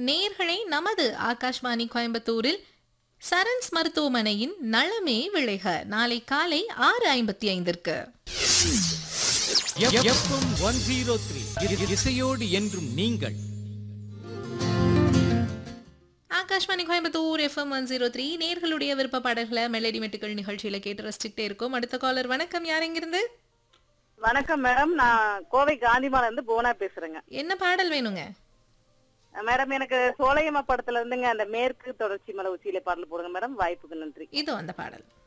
நேர்களை நமது ஆகாஷ்வாணி கோயம்புத்தூரில் சரண்ஸ் மருத்துவமனையின் நலமே விளைக நாளை காலை ஆறு ஐம்பத்தி ஐந்திற்கு எஃப்எம் ஒன் ஜீரோ த்ரீ இசையோடு என்றும் நீங்கள் Akashvani Coimbatore FM one zero three நேர்களுடைய விருப்ப பாடல்களை மெலடி மெட்டுக்கள் நிகழ்ச்சியில கேட்டு ரசிச்சுட்டே இருக்கோம் அடுத்த காலர் வணக்கம் யார் எங்கிருந்து வணக்கம் மேடம் நான் கோவை காந்திமால இருந்து புவனா பேசுறேங்க என்ன பாடல் வேணுங்க மேடம் எனக்கு சோலையம்மா படத்துல இருந்துங்க அந்த மேற்கு தொடர்ச்சி மலை உச்சியில பாடல் போடுங்க மேடம் வாய்ப்புக்கு நன்றி இதோ அந்த பாடல்